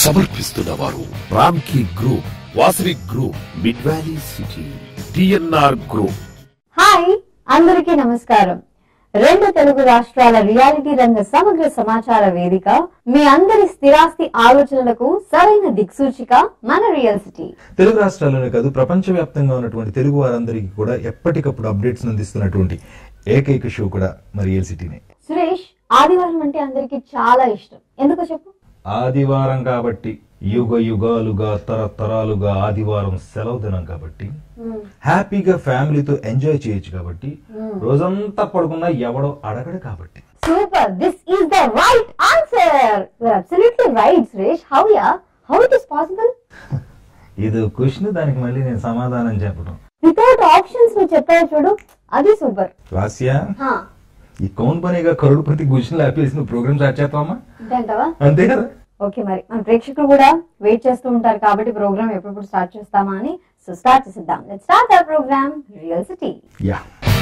సమర్పిస్తున్న వారు Ramky group Vasavi group mid valley city TNR group hi అందరికీ నమస్కారం రెండు తెలుగు రాష్ట్రాల రియాలిటీ రంగ సమగ్ర సమాచార వేదిక మీ అందరి స్థిరాస్తి ఆలోచనలకు సరైన దిక్సూచిక మన రియల్ సిటీ తెలుగు రాష్ట్రాల్లోనే కాదు ప్రపంచవ్యాప్తంగా ఉన్నటువంటి తెలుగు వారందరికీ కూడా ఎప్పటికప్పుడు అప్డేట్స్ అందిస్తున్నటువంటి ఏకైక షో కూడా మరి ఎల్సిటీనే సురేష్ ఆదివారం అంటే అందరికీ చాలా ఇష్టం ఎందుకో చెప్పు ఆదివారం కాబట్టి యుగ యుగాలుగా తరతరాలుగా ఆదివారం సెలవు దినం కాబట్టి హ్యాపీగా ఫ్యామిలీతో ఎంజాయ్ చేయొచ్చు కాబట్టి రోజంతా పడుకున్నా ఎవడో అడగడు కాబట్టి super this is the right answer absolutely right Suresh how ya how it is possible ఇది క్వశ్చన్ దానికి మళ్ళీ నేను సమాధానం చెప్పడం వితౌట్ ఆప్షన్స్ నువ్వు చెప్పావు చూడు అది సూపర్ రాసియా ఈ కౌన్ పనిగా కరుడు ప్రతి క్వశ్చన్ ఆపేసి నువ్వు ప్రోగ్రామ్ స్టార్ట్ చేస్తావమ్మా అంటావా అంతే కదా ఓకే మరి మన ప్రేక్షకులు కూడా వెయిట్ చేస్తూ ఉంటారు కాబట్టి ప్రోగ్రామ్ ఎప్పుడెప్పుడు స్టార్ట్ చేస్తామా అని సో స్టార్ట్ చేసిద్దాం let start our programme real city ya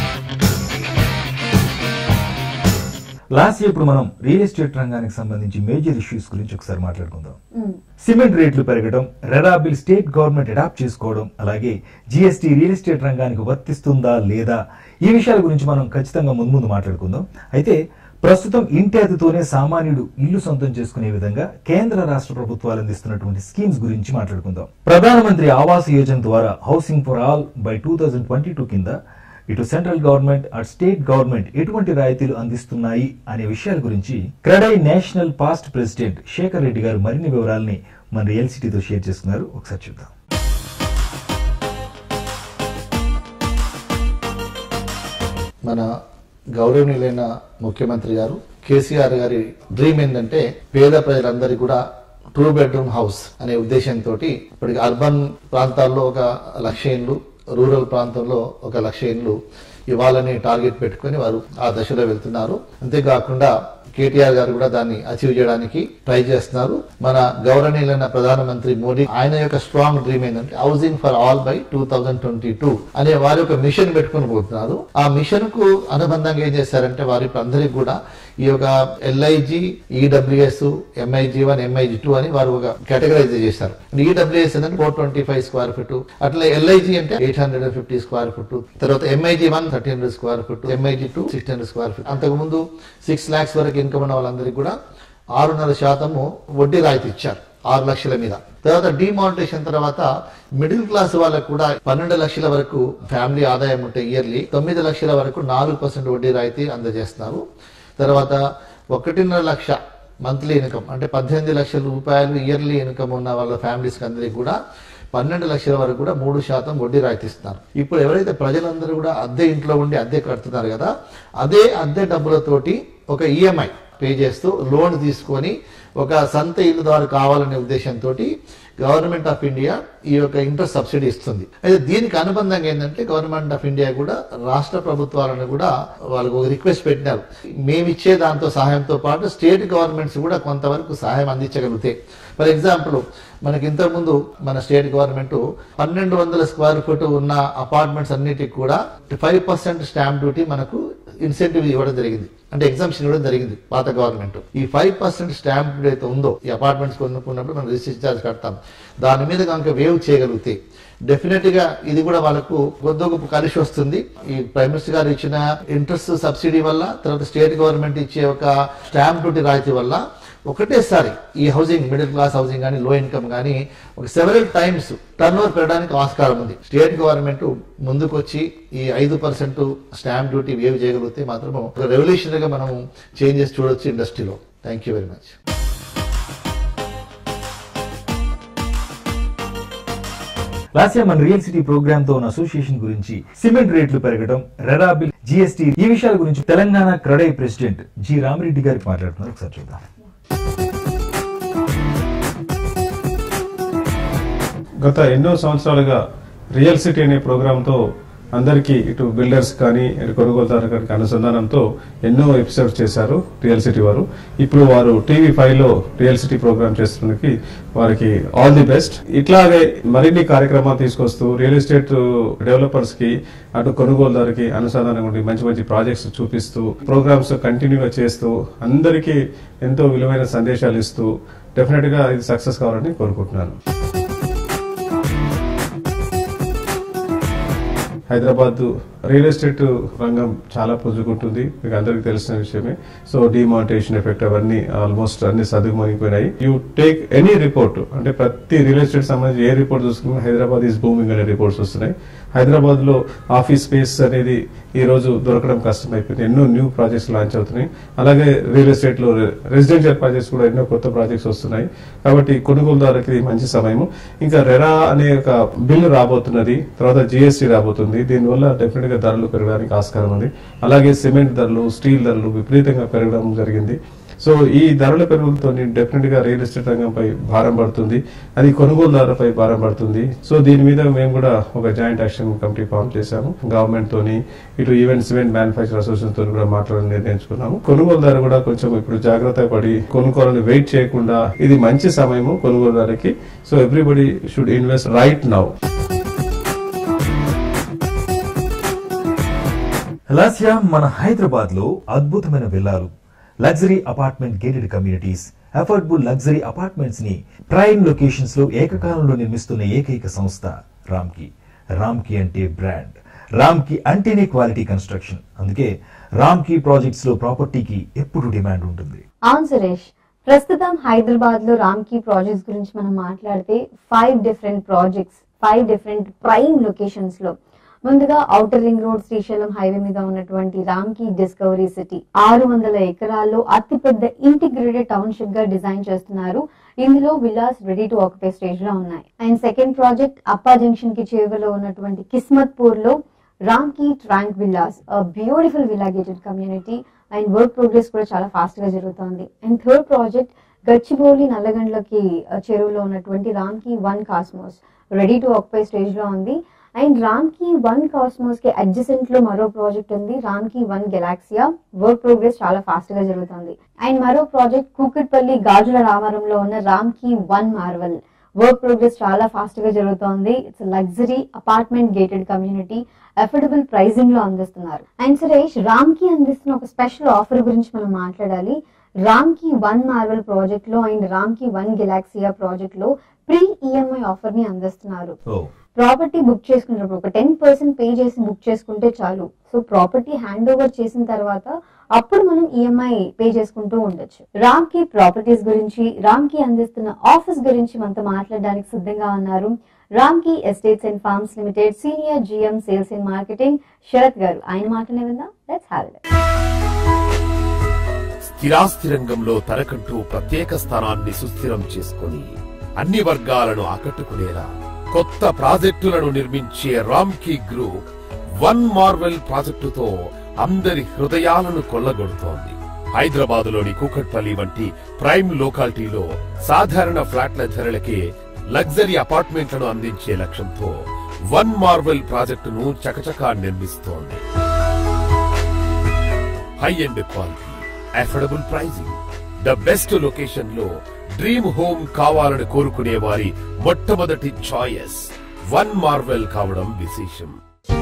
last ఇప్పుడు మనం రియల్ ఎస్టేట్ రంగానికి సంబంధించి మేజర్ ఇష్యూస్ గురించి ఒకసారి మాట్లాడుకుందాం సిమెంట్ రేట్లు పెరగడం RERA bill state government adopt చేసుకోవడం అలాగే జిఎస్టీ రియల్ ఎస్టేట్ రంగానికి వర్తిస్తుందా లేదా ఈ విషయాల గురించి మనం ఖచ్చితంగా ముందు ముందు మాట్లాడుకుందాం అయితే ప్రస్తుతం ఇంటి అతితోనే సామాన్యుడు ఇల్లు సొంతం చేసుకునే విధంగా కేంద్ర రాష్ట్ర ప్రభుత్వాలు అందిస్తున్నటువంటి స్కీమ్స్ గురించి మాట్లాడుకుందాం ప్రధానమంత్రి ఆవాస్ యోజన ద్వారా housing for all by two thousand twenty two కింద ఇటు సెంట్రల్ గవర్నమెంట్ అటు స్టేట్ గవర్నమెంట్ ఎటువంటి రాయితీలు అందిస్తున్నాయి అనే విషయాల గురించి CREDAI national past president Shekhar Reddy గారు మరిన్ని వివరాలని మన రియల్ సిటీతో షేర్ చేస్తున్నారు ఒకసారి చూద్దాం మన గౌరవనీయులైన ముఖ్యమంత్రి గారు కేసీఆర్ గారి డ్రీమ్ ఏంటంటే పేద ప్రజలందరికీ కూడా టూ బెడ్రూమ్ హౌస్ అనే ఉద్దేశంతో ఇప్పటికి అర్బన్ ప్రాంతాల్లో ఒక లక్ష ఇండ్లు రూరల్ ప్రాంతంలో ఒక లక్ష ఇండ్లు ఇవ్వాలని టార్గెట్ పెట్టుకొని వారు ఆ దశలో వెళ్తున్నారు అంతేకాకుండా కేటీఆర్ గారు కూడా దాన్ని అచీవ్ చేయడానికి ట్రై చేస్తున్నారు మన గౌరవనీయులైన ప్రధానమంత్రి మోడీ ఆయన యొక్క స్ట్రాంగ్ డ్రీమ్ ఏంటంటే housing for all by two thousand twenty two అనే వారి యొక్క మిషన్ పెట్టుకుని పోతున్నారు ఆ మిషన్ కు అనుబంధంగా ఏం చేశారంటే వారి ఇప్పుడు అందరికి కూడా ఈ యొక్క LIG EWS MIG one MIG two అని వారు ఒక కేటగరైజ్ చేశారు ఈడబ్ల్యూఎస్ అంటే four twenty five square feet అట్లా ఎల్ఐజి అంటే eight hundred and fifty square feet తర్వాత MIG one thirty hundred square feet MIG two six hundred square feet అంతకుముందు six lakhs వరకు ఇన్కమ్ ఉన్న వాళ్ళందరికీ కూడా ఆరున్నర శాతము వడ్డీ రాయితీ ఇచ్చారు ఆరు లక్షల మీద తర్వాత డిమానిటేషన్ తర్వాత మిడిల్ క్లాస్ వాళ్ళకు కూడా పన్నెండు లక్షల వరకు ఫ్యామిలీ ఆదాయం ఉంటే ఇయర్లీ తొమ్మిది లక్షల వరకు నాలుగు పర్సెంట్ వడ్డీ రాయితీ అందజేస్తున్నారు తర్వాత ఒకటిన్నర లక్ష మంత్లీ ఇన్కమ్ అంటే పద్దెనిమిది లక్షల రూపాయలు ఇయర్లీ ఇన్కమ్ ఉన్న వాళ్ళ ఫ్యామిలీస్కి అందరికీ కూడా పన్నెండు లక్షల వరకు కూడా మూడు శాతం వడ్డీ రాయితీస్తున్నారు ఇప్పుడు ఎవరైతే ప్రజలందరూ కూడా అద్దె ఇంట్లో ఉండి అద్దె కడుతున్నారు కదా అదే అద్దె డబ్బులతోటి ఒక ఈఎంఐ పే చేస్తూ లోన్ తీసుకొని ఒక సంత ఇల్లు ద్వారా కావాలనే ఉద్దేశంతో గవర్నమెంట్ ఆఫ్ ఇండియా ఈ యొక్క ఇంట్రెస్ట్ సబ్సిడీ ఇస్తుంది అయితే దీనికి అనుబంధంగా ఏంటంటే గవర్నమెంట్ ఆఫ్ ఇండియా కూడా రాష్ట్ర ప్రభుత్వాలను కూడా వాళ్ళకు ఒక రిక్వెస్ట్ పెట్టినారు మేము ఇచ్చే దాంతో సహాయంతో పాటు స్టేట్ గవర్నమెంట్స్ కూడా కొంతవరకు సహాయం అందించగలిగితే ఫర్ ఎగ్జాంపుల్ మనకి ఇంతకుముందు మన స్టేట్ గవర్నమెంట్ పన్నెండు వందల స్క్వేర్ ఫీట్ ఉన్న అపార్ట్మెంట్స్ అన్నిటికి కూడా ఫైవ్ పర్సెంట్ స్టాంప్ డ్యూటీ మనకు ఇన్సెంటివ్ ఇవ్వడం జరిగింది అంటే ఎగ్జామ్షన్ ఇవ్వడం జరిగింది పాత గవర్నమెంట్ ఈ ఫైవ్ పర్సెంట్ స్టాంప్ డ్యూటీ అయితే ఉందో ఈ అపార్ట్మెంట్స్ కొనుక్కున్నప్పుడు మనం రిజిస్టర్ ఛార్జ్ కడతాం దాని మీద కనుక వేవ్ చేయగలిగితే డెఫినెట్ గా ఇది కూడా వాళ్ళకు కొద్ది గొప్ప కలిసి వస్తుంది ఈ ప్రైమ్ మినిస్టర్ గారు ఇచ్చిన ఇంట్రెస్ట్ సబ్సిడీ వల్ల తర్వాత స్టేట్ గవర్నమెంట్ ఇచ్చే ఒక స్టాంప్ డ్యూటీ రాయితీ వల్ల ఒకటేసారి ఈ హౌసింగ్ మిడిల్ క్లాస్ హౌసింగ్ కానీ లో ఇన్కమ్ కానీ ఒక సెవెరల్ టైమ్స్ టర్న్ ఓవర్ పెరగడానికి ఆస్కారం ఉంది స్టేట్ గవర్నమెంట్ ముందుకొచ్చి ఈ ఐదు పర్సెంట్ స్టాంప్ డ్యూటీ వేవ్ చేయగలిగితే మాత్రము ఒక రెవల్యూషనరీగా మనం చేంజెస్ చూడొచ్చు ఇండస్ట్రీలో thank you very much last year మన రియల్ సిటీ ప్రోగ్రామ్ తో ఉన్న అసోసియేషన్ గురించి సిమెంట్ రేట్లు పెరగడం రెరా బిల్ జిఎస్టీ ఈ విషయాల గురించి Telangana CREDAI president G Ramireddy గారికి మాట్లాడుతున్నారు ఒకసారి చూద్దాం గత ఎన్నో సంవత్సరాలుగా రియల్ సిటీ అనే ప్రోగ్రాంతో అందరికీ ఇటు బిల్డర్స్ కానీ ఇటు కొనుగోలుదారు గారికి అనుసంధానంతో ఎన్నో ఎపిసోడ్స్ చేశారు రియల్ సిటీ వారు ఇప్పుడు వారు టీవీ ఫైవ్ లో రియల్ సిటీ ప్రోగ్రామ్ చేస్తున్నందుకు వారికి ఆల్ ది బెస్ట్ ఇట్లాగే మరిన్ని కార్యక్రమాలు తీసుకొస్తూ రియల్ ఎస్టేట్ డెవలపర్స్ కి అటు కొనుగోలుదారుకి అనుసంధానంగా ఉండి మంచి మంచి ప్రాజెక్ట్స్ చూపిస్తూ ప్రోగ్రామ్స్ కంటిన్యూగా చేస్తూ అందరికీ ఎంతో విలువైన సందేశాలు ఇస్తూ డెఫినెట్ గా ఇది సక్సెస్ కావాలని కోరుకుంటున్నాను హైదరాబాద్ రియల్ ఎస్టేట్ రంగం చాలా పుంజుకుంటుంది మీకు అందరికీ తెలిసిన విషయమే సో డిమానిటేషన్ ఎఫెక్ట్ అవన్నీ ఆల్మోస్ట్ అన్ని సదుమణిపోయినాయి యూ టేక్ ఎనీ రిపోర్ట్ అంటే ప్రతి రియల్ ఎస్టేట్ సంబంధించి ఏ రిపోర్ట్ చూసుకున్నా హైదరాబాద్ ఈజ్ బూమింగ్ అనే రిపోర్ట్స్ వస్తున్నాయి హైదరాబాద్ లో ఆఫీస్ స్పేస్ అనేది ఈ రోజు దొరకడం కష్టం అయిపోయింది ఎన్నో న్యూ ప్రాజెక్ట్స్ లాంచ్ అవుతున్నాయి అలాగే రియల్ ఎస్టేట్ లో రెసిడెన్షియల్ ప్రాజెక్ట్స్ కూడా ఎన్నో కొత్త ప్రాజెక్ట్స్ వస్తున్నాయి కాబట్టి కొనుగోలుదారులకి ఇది మంచి సమయము ఇంకా రెరా అనే ఒక బిల్లు రాబోతున్నది తర్వాత జిఎస్టీ రాబోతుంది దీనివల్ల డెఫినెట్ గా ధరలు పెరగడానికి ఆస్కారం ఉంది అలాగే సిమెంట్ ధరలు స్టీల్ ధరలు విపరీతంగా పెరగడం జరిగింది సో ఈ ధరల పెరుగులతో డెఫినెట్ గా రియల్ ఎస్టేట్ రంగంపై భారం పడుతుంది అది కొనుగోలుదారులపై భారం పడుతుంది సో దీని మీద మేము కూడా ఒక జాయింట్ యాక్షన్ కమిటీ ఫామ్ చేశాము గవర్నమెంట్ తోని ఇటు ఈవెంట్ సిమెంట్ మ్యానుఫాక్చర్ అసోసియేషన్ తోని కూడా మాట్లాడాలని నిర్ణయించుకున్నాము కొనుగోలుదారు కూడా కొంచెం ఇప్పుడు జాగ్రత్త పడి కొనుక్కోవాలని వెయిట్ చేయకుండా ఇది మంచి సమయము కొనుగోలుదారుకి so everybody should invest right now లాస్యా మన హైదరాబాద్ లో అద్భుతమైన విల్లాలు luxury apartment gated communities affordable luxury apartments ని ప్రైమ్ లొకేషన్స్ లో ఏకకాలంలో నిర్మిస్తున్న ఏకైక సంస్థ రామ్కి రామ్కి అంటే బ్రాండ్ రామ్కి అంటేనే క్వాలిటీ కన్స్ట్రక్షన్ అందుకే రామ్కి ప్రాజెక్ట్స్ లో ప్రాపర్టీకి ఎప్పుడు డిమాండ్ ఉంటుంది అవును సురేష్ ప్రస్తుతం హైదరాబాద్ లో రామ్కీ ప్రాజెక్ట్స్ గురించి మనం మాట్లాడితే five different projects five different prime locations లో ముందుగా outer ring road Srisailam highway మీద ఉన్నటువంటి రామ్కీ డిస్కవరీ సిటీ ఆరు వందల ఎకరాల్లో అతిపెద్ద ఇంటిగ్రేటెడ్ టౌన్షిప్ గా డిజైన్ చేస్తున్నారు ఇందులో villas ready to occupy stage లో ఉన్నాయి and second project Appa junction కి చేరువలో ఉన్నటువంటి కిస్మత్ పూర్ లో రామ్కీ ట్రాంక్ villas beautiful villa gated community and work progress కూడా చాలా ఫాస్ట్ గా జరుగుతోంది అండ్ థర్డ్ ప్రాజెక్ట్ గచ్చిబౌలి నల్లగండ్లకి ఆ, చెరువులో ఉన్నటువంటి Ramky One Cosmos ready to occupy stage లో ఉంది అండ్ రామ్కీ వన్ కాస్మోస్ కి అడ్జసెంట్ లో మరో ప్రాజెక్ట్ ఉంది Ramky One Galaxia work progress చాలా ఫాస్ట్ గా జరుగుతుంది అండ్ మరో ప్రాజెక్ట్ కూకట్పల్లి గాజుల రామారంలో ఉన్న Ramky One Marvel work progress చాలా ఫాస్ట్ గా జరుగుతోంది it's luxury apartment gated community affordable pricing లో అందిస్తున్నారు అండ్ సురేష్ రామ్ కి అందిస్తున్న ఒక స్పెషల్ ఆఫర్ గురించి మనం మాట్లాడాలి Ramky One Marvel project లో and Ramky One Galaxia project లో ప్రీ ఈఎంఐ ఆఫర్ ని అందిస్తున్నారు ఓ ప్రాపర్టీ బుక్ చేసుకున్నప్పుడు ఒక టెన్ పర్సెంట్ పే చేసి బుక్ చేసుకుంటే చాలు సో ప్రాపర్టీ హ్యాండ్ ఓవర్ చేసిన తర్వాత అప్పుడు మనం ఈఎంఐ పే చేసుకుంటూ ఉండొచ్చు రామ్ కి ప్రాపర్టీస్ గురించి రామ్ కి అందిస్తున్న ఆఫీస్ గురించి మనతో మాట్లాడడానికి సిద్ధంగా ఉన్నారు Ramky Estates and Farms Limited senior GM sales and marketing Sharath గారు ఆయన మాటనే విందాం లెట్స్ హ్యావ్ ఇట్ స్థిరాస్తి రంగంలో తనకంటూ ప్రత్యేక స్థానాన్ని సుస్థిరం చేసుకుని అన్ని వర్గాలను ఆకట్టుకునేలా కొత్త ప్రాజెక్టులను నిర్మించే రామ్కీ గ్రూప్ వన్ మార్వెల్ ప్రాజెక్టుతో అందరి హృదయాలను కొల్లగొడుతోంది హైదరాబాదులోని కూకట్పల్లి వంటి ప్రైమ్ లోకాలిటీలో సాధారణ ఫ్లాట్ల ధరలకే లగ్జరీ అపార్ట్మెంట్లను అందించే లక్ష్యంతో వన్ మార్వెల్ ప్రాజెక్టును చకచకా నిర్మిస్తోంది high and quality affordable pricing the best location లో డ్రీమ్ హోమ్ కావాలని కోరుకునే వారి మొట్టమొదటి చాయిస్ వన్ మార్వెల్ కావడం విశేషం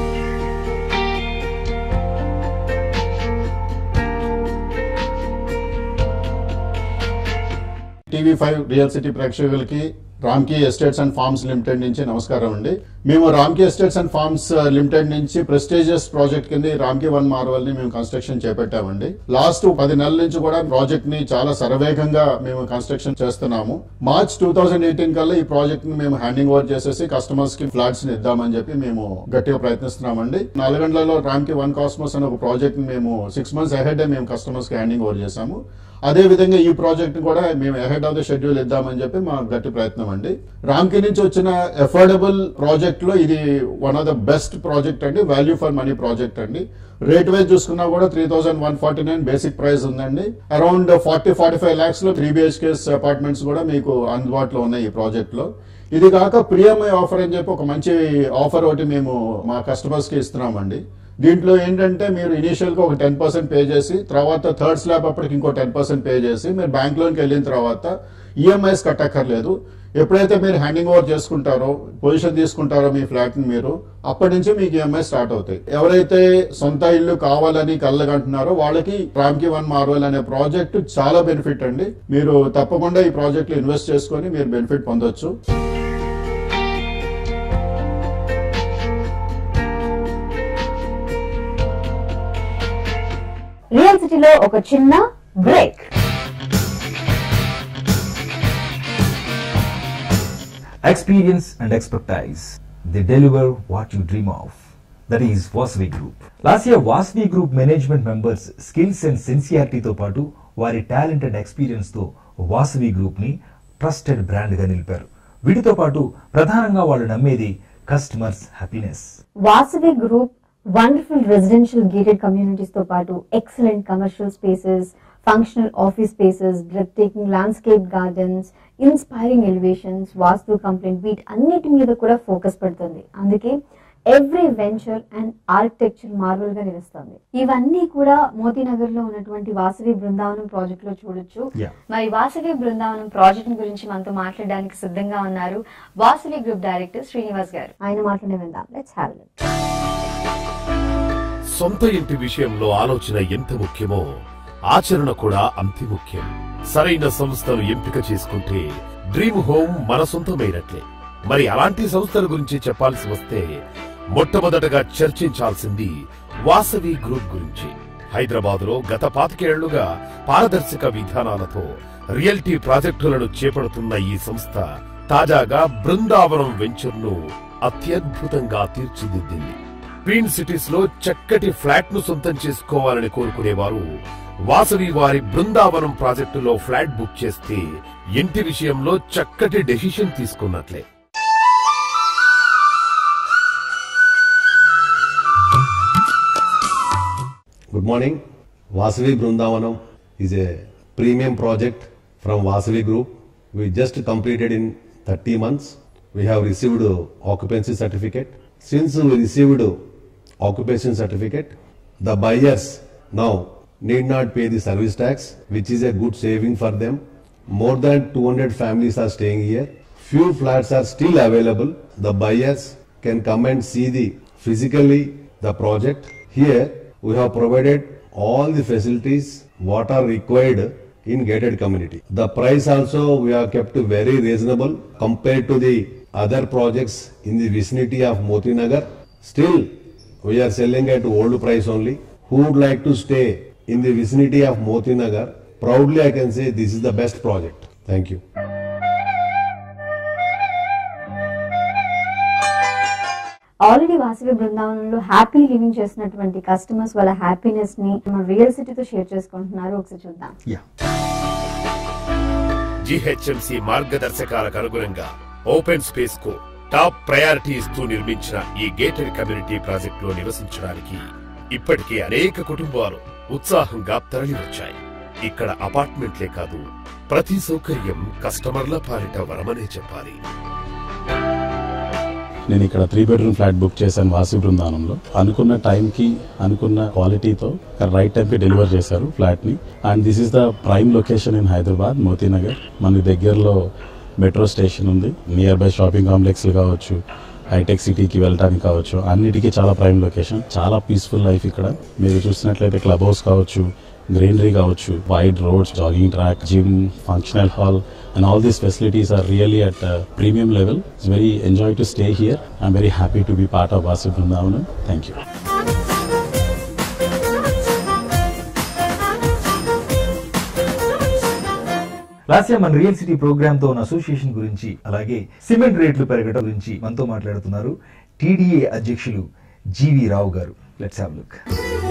టీవీ ఫైవ్ రియల్ సిటీ ప్రేక్షకులకి Ramky Estates and Farms Limited నుంచి నమస్కారం అండి మేము Ramky Estates and Farms Limited నుంచి ప్రెస్టేజియస్ ప్రాజెక్ట్ కింద ఈ రామ్కీ వన్ మార్వల్ ని మేము కన్స్ట్రక్షన్ చేపట్టామండి లాస్ట్ పది నెలల నుంచి కూడా ప్రాజెక్ట్ ని చాలా శరవేగంగా మేము కన్స్ట్రక్షన్ చేస్తున్నాము మార్చ్ టూ థౌసండ్ ఎయిటీన్ కల్లా ఈ ప్రాజెక్ట్ ని మేము హ్యాండింగ్ ఓవర్ చేసేసి కస్టమర్స్ కి ఫ్లాట్స్ ని ఇద్దామని చెప్పి మేము గట్టిగా ప్రయత్నిస్తున్నామండి నల్గొండలో రామ్కీ వన్ కాస్మోస్ అనే ఒక ప్రాజెక్ట్ ని మేము సిక్స్ మంత్స్ అహెడ్ మేము కస్టమర్స్ కి హ్యాండింగ్ ఓవర్ చేశాము అదే విధంగా ఈ ప్రాజెక్ట్ కూడా మేము అహెడ్ ఆఫ్ ద షెడ్యూల్ ఇద్దామని చెప్పి మా గట్టి ప్రయత్నం అండి రామ్కి నుంచి వచ్చిన అఫోర్డబుల్ ప్రాజెక్ట్ లో ఇది one of the best project అండి వాల్యూ ఫర్ మనీ ప్రాజెక్ట్ అండి రేట్ వైజ్ చూసుకున్నా కూడా three thousand one forty nine basic price ఉందండి around forty forty five lakhs లో త్రీ బిహెచ్కేస్ అపార్ట్మెంట్స్ కూడా మీకు అందుబాటులో ఉన్నాయి ఈ ప్రాజెక్ట్ లో ఇది కాక ప్రియమై ఆఫర్ అని చెప్పి ఒక మంచి ఆఫర్ ఒకటి మేము మా కస్టమర్స్ కి ఇస్తున్నామండి దీంట్లో ఏంటంటే మీరు ఇనీషియల్ గా ఒక టెన్ పర్సెంట్ పే చేసి తర్వాత థర్డ్ స్లాబ్ అప్పటికి ఇంకో టెన్ పర్సెంట్ పే చేసి మీరు బ్యాంక్ లోన్కి వెళ్ళిన తర్వాత ఈఎంఐస్ కట్టక్కర్లేదు ఎప్పుడైతే మీరు హ్యాండింగ్ ఓవర్ చేసుకుంటారో పొజిషన్ తీసుకుంటారో మీ ఫ్లాట్ ని మీరు అప్పటి నుంచి మీకు ఈఎంఐ స్టార్ట్ అవుతాయి ఎవరైతే సొంత ఇల్లు కావాలని కళ్ళగంటున్నారో వాళ్ళకి రామ్కి వన్ మార్వెల్ అనే ప్రాజెక్ట్ చాలా బెనిఫిట్ అండి మీరు తప్పకుండా ఈ ప్రాజెక్ట్ లో ఇన్వెస్ట్ చేసుకొని మీరు బెనిఫిట్ పొందొచ్చు రియల్ సిటీలో ఒక చిన్న break Experience and expertise. They deliver what you dream of. That is Vasvi Group. Last year, Vasvi Group management members skills and sincerity తో పాటు వారి టాలెంట్ అండ్ ఎక్స్పీరియన్స్ తో వాసవి గ్రూప్ ని ట్రస్టెడ్ బ్రాండ్ గా నిలిపారు వీటితో పాటు ప్రధానంగా వాళ్ళు నమ్మేది customers happiness Vasavi group wonderful residential gated communities తో పాటు excellent commercial spaces functional office spaces breathtaking landscape gardens inspiring elevations vastu compliant వీటి అన్నిటి మీద కూడా ఫోకస్ పెడుతుంది అందుకే every venture and architecture marvel గా నిలుస్తుంది ఇవన్నీ కూడా మోతీనగర్ లో ఉన్నటువంటి వాసవి బృందావనం ప్రాజెక్ట్ లో చూడొచ్చు Yeah. మరి వాసవి బృందావనం ప్రాజెక్ట్ గురించి మనతో మాట్లాడడానికి సిద్ధంగా ఉన్నారు వాసవి గ్రూప్ డైరెక్టర్ శ్రీనివాస్ గారు ఆయన మాట్లాడే విందాం లెట్స్ హ్యావ్ సొంత ఇంటి విషయంలో ఆలోచన ఎంత ముఖ్యమో ఆచరణ కూడా అంతే ముఖ్యం సరైన సంస్థను ఎంపిక చేసుకుంటే డ్రీమ్ హోమ్ మన సొంతమైనట్లే మరి అలాంటి సంస్థల గురించి చెప్పాల్సి వస్తే మొట్టమొదటగా చర్చించాల్సింది వాసవి గ్రూప్ గురించి హైదరాబాద్ లో గత పాతికేళ్లుగా పారదర్శక విధానాలతో రియల్టీ ప్రాజెక్టులను చేపడుతున్న ఈ సంస్థ తాజాగా బృందావనం వెంచర్ ను అత్యద్భుతంగా తీర్చిదిద్దింది క్వీన్ సిటీస్ లో చక్కటి ఫ్లాట్ ను సొంతం చేసుకోవాలని కోరుకునేవారు వాసవి వారి బృందావనం ప్రాజెక్టులో ఫ్లాట్ బుక్ చేస్తే ఇంటి విషయంలో చక్కటి డెసిషన్ తీసుకున్నట్లే Good morning. Vasavi Brundavanam is a premium project from Vasavi Group. We just completed in 30 months. We have received a occupancy certificate. Since we received a occupation certificate, the buyers now need not pay the service tax, which is a good saving for them. More than 200 families are staying here. Few flats are still available. The buyers can come and see the physically the project. Here we have provided all the facilities what are required in gated community. The price also we have kept very reasonable compared to the other projects in the vicinity of Moti Nagar. Still we are selling at old price only. Who would like to stay in the vicinity of Moti Nagar? Proudly I can say this is the best project. Thank you. Already Vasavi బృందావనంలో happy living చేసినటువంటి customers వాళ్ళ happiness ని మన real సిటీతో share చేసుకుంటున్నారు ఒకసారి చూద్దాం yeah GHMC మార్గదర్శకాలకు అనుగుణంగా ఓపెన్ స్పేస్ కు టాప్ ప్రయారిటీ ఇస్తూ నిర్మించిన ఈ గేటెడ్ కమ్యూనిటీ ప్రాజెక్ట్ లో నివసించడానికి ఇప్పటికే అనేక కుటుంబాలు ఉత్సాహంగా తరలివచ్చాయి ఇక్కడ అపార్ట్మెంట్లే కాదు ప్రతి సౌకర్యం కస్టమర్ల పాలిట వరమనే చెప్పాలి నేను ఇక్కడ త్రీ బెడ్రూమ్ ఫ్లాట్ బుక్ చేశాను వాసి బృందావనంలో అనుకున్న టైంకి అనుకున్న క్వాలిటీతో రైట్ టైంకి డెలివర్ చేశారు ఫ్లాట్ ని and this is the prime location in Hyderabad Motinagar మన దగ్గరలో మెట్రో స్టేషన్ ఉంది నియర్ బై షాపింగ్ కాంప్లెక్స్ కావచ్చు హైటెక్ సిటీకి వెళ్ళడానికి కావచ్చు అన్నిటికీ చాలా ప్రైమ్ లొకేషన్ చాలా పీస్ఫుల్ లైఫ్ ఇక్కడ మీరు చూసినట్లయితే క్లబ్ హౌస్ కావచ్చు గ్రీనరీ కావచ్చు wide roads jogging track gym functional hall and all these facilities are really at a premium level. It's very enjoy to stay here. I'm very happy to be part of Vasu Vrindavanam. Thank you. Last year మన real city programme తో ఉన్న association గురించి అలాగే cement రేట్లు పెరగడం గురించి మనతో మాట్లాడుతున్నారు టీడీఏ అధ్యక్షులు జీవి రావు గారు let's have look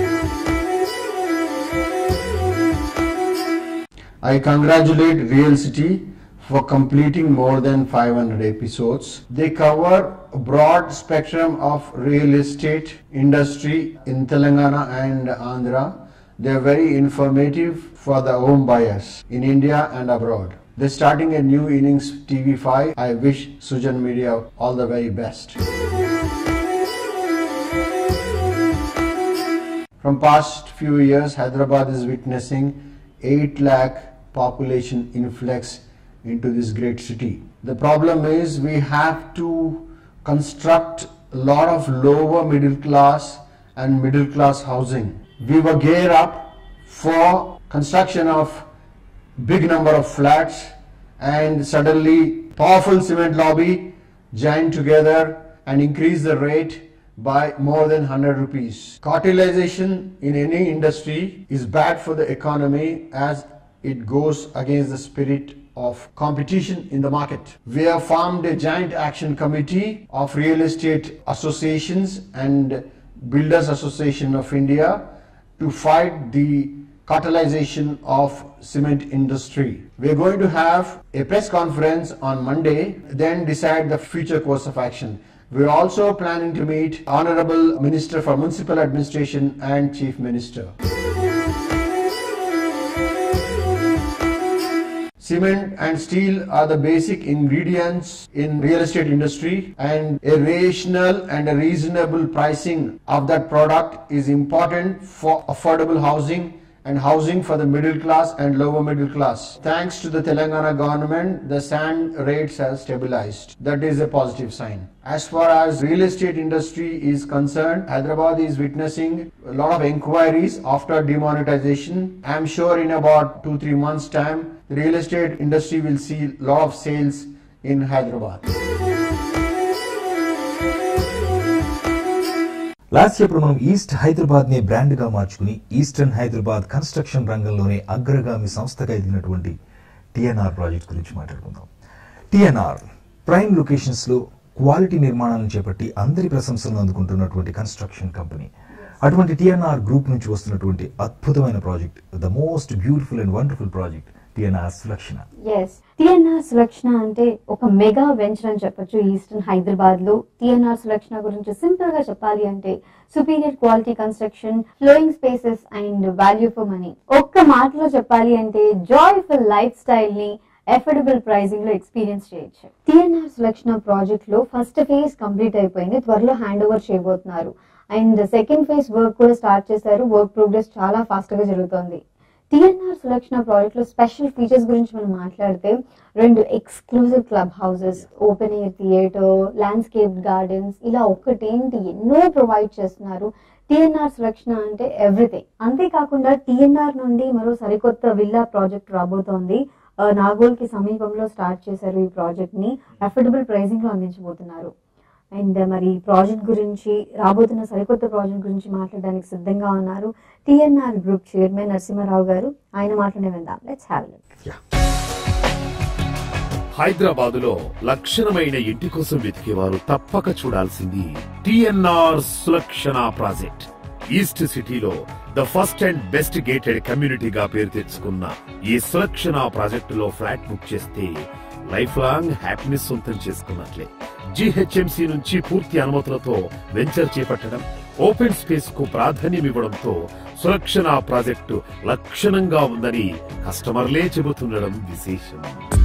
I congratulate Real City for completing more than 500 episodes. They cover a broad spectrum of real estate industry in Telangana and Andhra. They are very informative for the home buyers in India and abroad. They're starting a new innings TV5. I wish Sujan Media all the very best. From past few years, Hyderabad is witnessing 8 lakh population influx into this great city. The problem is we have to construct a lot of lower middle class and middle class housing. We were gear up for construction of big number of flats and suddenly powerful cement lobby joined together and increased the rate by more than 100 rupees. Cartelization in any industry is bad for the economy as it goes against the spirit of competition in the market. We have formed a joint action committee of real estate associations and Builders Association of India to fight the cartelization of cement industry. We are going to have a press conference on Monday, then decide the future course of action. We are also planning to meet Honorable Minister for Municipal Administration and Chief Minister. Cement and steel are the basic ingredients in real estate industry and a rational and a reasonable pricing of that product is important for affordable housing and housing for the middle class and lower middle class. Thanks to the Telangana government, the sand rates have stabilized. That is a positive sign. As far as real estate industry is concerned, Hyderabad is witnessing a lot of inquiries after demonetization. I am sure in about 2-3 months time, the real estate industry will see a lot of sales in Hyderabad. Last ఇప్పుడు మనం east Hyderabad ని brand గా మార్చుకుని eastern Hyderabad construction రంగంలోనే అగ్రగామి సంస్థగా ఎదిగినటువంటి TNR project గురించి మాట్లాడుకుందాం టిఎన్ఆర్ ప్రైమ్ లొకేషన్స్ లో క్వాలిటీ నిర్మాణాలను చేపట్టి అందరి ప్రశంసలను అందుకుంటున్నటువంటి కన్స్ట్రక్షన్ కంపెనీ అటువంటి టిఎన్ఆర్ గ్రూప్ నుంచి వస్తున్నటువంటి అద్భుతమైన project the most beautiful and wonderful project TNR Sulakshana yes TNR Sulakshana అంటే ఒక మెగా వెంచర్ అని చెప్పొచ్చు ఈస్టర్న్ హైదరాబాద్ లో టిఎన్ఆర్ సులక్షణ గురించి సింపుల్ గా చెప్పాలి అంటే superior quality construction flowing spaces and value for money ఒక్క మాటలో చెప్పాలి అంటే జాయ్ఫుల్ లైఫ్ స్టైల్ ని ఎఫోర్డబుల్ ప్రైసింగ్ లో ఎక్స్పీరియన్స్ చేయొచ్చు టిఎన్ఆర్ సులక్షణ ప్రాజెక్ట్ లో ఫస్ట్ ఫేజ్ కంప్లీట్ అయిపోయింది త్వరలో హ్యాండ్ ఓవర్ చేయబోతున్నారు అండ్ సెకండ్ ఫేజ్ వర్క్ కూడా స్టార్ట్ చేశారు వర్క్ ప్రోగ్రెస్ చాలా ఫాస్ట్ గా జరుగుతోంది టిఎన్ఆర్ సులక్షణ ప్రాజెక్ట్ లో స్పెషల్ ఫీచర్స్ గురించి మనం మాట్లాడితే రెండు exclusive club houses open air theatre landscape gardens ఇలా ఒక్కటేంటి ఎన్నో ప్రొవైడ్ చేస్తున్నారు టిఎన్ఆర్ సులక్షణ అంటే ఎవ్రీథింగ్ అంతేకాకుండా టిఎన్ఆర్ నుండి మరో సరికొత్త విల్లా ప్రాజెక్ట్ రాబోతోంది ఆ, నాగోల్ కి సమీపంలో స్టార్ట్ చేశారు ఈ ప్రాజెక్ట్ ని అఫోర్డబుల్ ప్రైసింగ్ లో అందించబోతున్నారు అండ్ మరి ఈ ప్రాజెక్ట్ గురించి రాబోతున్న సరికొత్త ప్రాజెక్ట్ గురించి మాట్లాడడానికి సిద్ధంగా ఉన్నారు టిఎన్ఆర్ గ్రూప్ చైర్మన్ నరసింహారావు గారు ఆయన మాట్లాడే విందాం లెట్స్ హ్యావ్ హైదరాబాదులో లక్షణమైన ఇంటి కోసం వెతికేవారు తప్పక చూడాల్సింది టిఎన్ఆర్ సులక్షణ ప్రాజెక్ట్ ఈస్ట్ సిటీలో the first and best gated కమ్యూనిటీగా పేరు తెచ్చుకున్న ఈ సులక్షణ ప్రాజెక్టులో ఫ్లాట్ బుక్ చేస్తే లైఫ్ లాంగ్ హ్యాపీనెస్ సొంతం చేసుకున్నట్లే జీహెచ్ఎంసీ నుంచి పూర్తి అనుమతులతో వెంచర్ చేపట్టడం ఓపెన్ స్పేస్ కు ప్రాధాన్యం ఇవ్వడంతో సురక్షణ ప్రాజెక్టు లక్షణంగా ఉందని కస్టమర్లే చెబుతుండడం విశేషం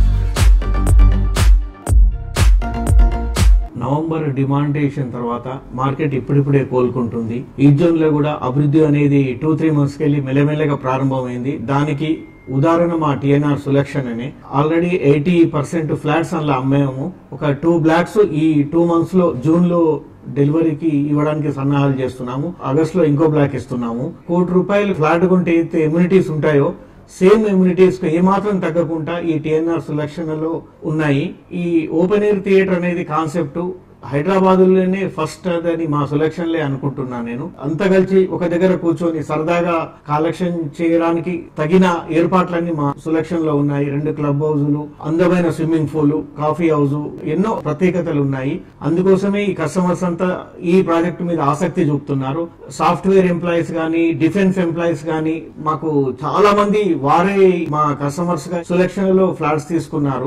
నవంబర్ డిమాండేషన్ తర్వాత మార్కెట్ ఇప్పుడిప్పుడే కోలుకుంటుంది ఈ జోన్ లో కూడా అభివృద్ధి అనేది టూ త్రీ మంత్స్ కెళ్ళి మెల్లమెల్లగా ప్రారంభమైంది దానికి ఉదాహరణ మా టిఎన్ఆర్ సులక్షన్ అని ఆల్రెడీ ఎయిటీ పర్సెంట్ ఫ్లాట్స్ అందులో అమ్మాము ఒక టూ బ్లాక్స్ ఈ టూ మంత్స్ లో జూన్ లో డెలివరీకి ఇవ్వడానికి సన్నాహాలు చేస్తున్నాము ఆగస్ట్ లో ఇంకో బ్లాక్ ఇస్తున్నాము కోటి రూపాయలు ఫ్లాట్ కొంటే అయితే ఎమ్యూనిటీస్ ఉంటాయో సేమ్ ఇమ్యూనిటీస్ కు ఏమాత్రం తగ్గకుండా ఈ టిఎన్ఆర్ సులక్షణలో ఉన్నాయి ఈ ఓపెన్ ఎయిర్ థియేటర్ అనేది కాన్సెప్ట్ హైదరాబాద్ లోనే ఫస్ట్ అని మా సులక్షన్ లే అనుకుంటున్నా నేను అంత కలిసి ఒక దగ్గర కూర్చొని సరదాగా కలెక్షన్ చేయడానికి తగిన ఏర్పాట్లన్నీ మా సులక్షన్ లో ఉన్నాయి రెండు క్లబ్ హౌజులు అందమైన స్విమ్మింగ్ పూల్ కాఫీ హౌస్ ఎన్నో ప్రత్యేకతలు ఉన్నాయి అందుకోసమే ఈ కస్టమర్స్ అంతా ఈ ప్రాజెక్ట్ మీద ఆసక్తి చూపుతున్నారు సాఫ్ట్వేర్ ఎంప్లాయీస్ గానీ డిఫెన్స్ ఎంప్లాయీస్ గానీ మాకు చాలా మంది వారే మా కస్టమర్స్ గా సులక్షన్ లో ఫ్లాట్స్ తీసుకున్నారు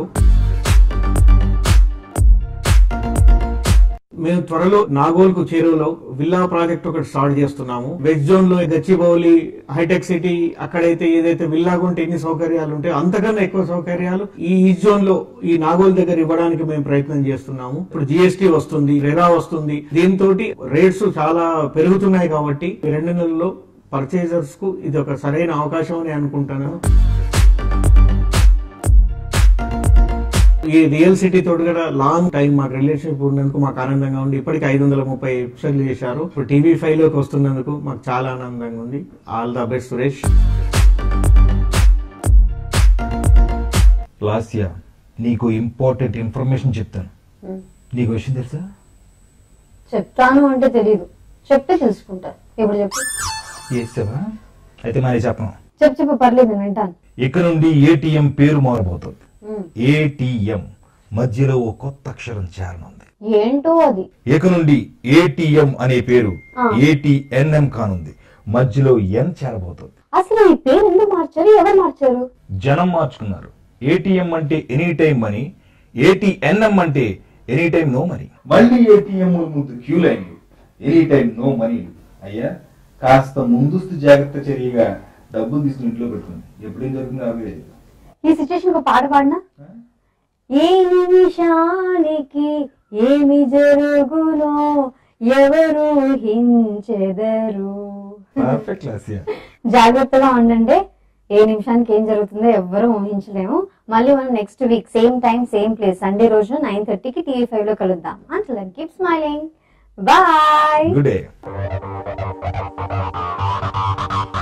మేము త్వరలో నాగోల్కు చేరువలో విల్లా ప్రాజెక్ట్ ఒకటి స్టార్ట్ చేస్తున్నాము వెస్ట్ జోన్ లో గచ్చిబౌలి హైటెక్ సిటీ అక్కడైతే ఏదైతే విల్లా ఉంటే ఎన్ని సౌకర్యాలు ఉంటాయో అంతకన్నా ఎక్కువ సౌకర్యాలు ఈ ఈస్ట్ జోన్ లో ఈ నాగోల్ దగ్గర ఇవ్వడానికి మేము ప్రయత్నం చేస్తున్నాము ఇప్పుడు జిఎస్టీ వస్తుంది రెరా వస్తుంది దీంతో రేట్స్ చాలా పెరుగుతున్నాయి కాబట్టి ఈ రెండు నెలల్లో పర్చేజర్స్ కు ఇది ఒక సరైన అవకాశం అని అనుకుంటాను ఈ రియల్ సిటీ తోటి కూడా లాంగ్ టైం మాకు రిలేషన్షిప్ ఉన్నందుకు మాకు ఆనందంగా ఉంది ఇప్పటికి ఐదు వందల ముప్పై ఎపిసోడ్లు చేశారు ఇప్పుడు టీవీ ఫైవ్ లోకి వస్తున్నందుకు మాకు చాలా ఆనందంగా ఉంది all the best Suresh Lasya నీకు ఇంపార్టెంట్ ఇన్ఫర్మేషన్ చెప్తాను నీకు విషయం తెలుసా చెప్తాను అంటే తెలియదు చెప్తే తెలుసుకుంటారు ఇప్పుడు చెప్పు చేసావా అయితే మరి చెప్పను చెప్పు చెప్పు పర్లేదు నేను వింటాను ఇక నుండి ఏటీఎం పేరు మారబోతుంది ఉమ్. ఏటీఎం మధ్యలో ఓ కొత్త అక్షరం చేరనుంది ఏంటో అది ఇక నుండి ఏటీఎం అనే పేరు ఆ. ఏటీఎన్ఎం కానుంది మధ్యలో ఎన్ చేరబోతుంది అసలు ఈ పేరు ఎందుకు మార్చారు ఎవరు మార్చారు జనం మార్చుకున్నారు ఏటీఎం అంటే ఎనీ టైం మనీ ఏటీఎన్ఎం అంటే ఎనీ టైం నో మనీ మళ్ళీ ఏటీఎం ముందు క్యూ లైన్లు ఎనీ టైం నో మనీ అయ్యా కాస్త ముందస్తు జాగ్రత్త చర్యగా డబ్బులు తీసుకుని ఇంట్లో పెట్టుకుంది ఎప్పుడేం జరుగుతుందో అవే ఈ సిచ్యుయేషన్ ఒక పాట పాడినా ఏ నిమిషానికి ఏమి జరుగునో ఎవరు హించెదరు పర్ఫెక్ట్ లాస్యా జాగ్రత్తగా ఉండండి ఏ నిమిషానికి ఏం జరుగుతుందో ఎవ్వరూ ఊహించలేము మళ్ళీ మనం next week same time same place Sunday రోజు నైన్ థర్టీకి టీవీ ఫైవ్ లో కలుద్దాం until keep smiling bye good day